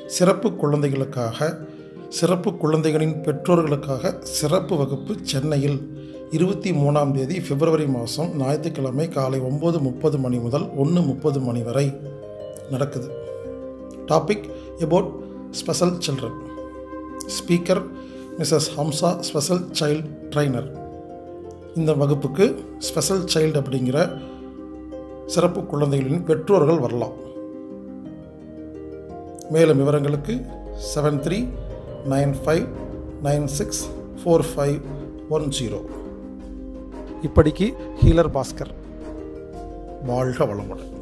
சிறப்பு குழந்தைகளுக்காக சிறப்பு குழந்தைகளின் பெற்றோர்களுக்காக சிறப்பு வகுப்பு சென்னையில் இருபத்தி மூணாம் தேதி பிப்ரவரி மாதம் ஞாயிற்றுக்கிழமை காலை ஒம்பது முப்பது மணி முதல் ஒன்று முப்பது மணி வரை நடக்குது topic about special children speaker missus Hamsa special child trainer இந்த வகுப்புக்கு ஸ்பெஷல் சைல்டு அப்படிங்கிற சிறப்பு குழந்தைகளின் பெற்றோர்கள் வரலாம் மேலும் விவரங்களுக்கு seven three nine five nine six four five one zero இப்படிக்கு ஹீலர் பாஸ்கர் வாழ்க வளமுடன்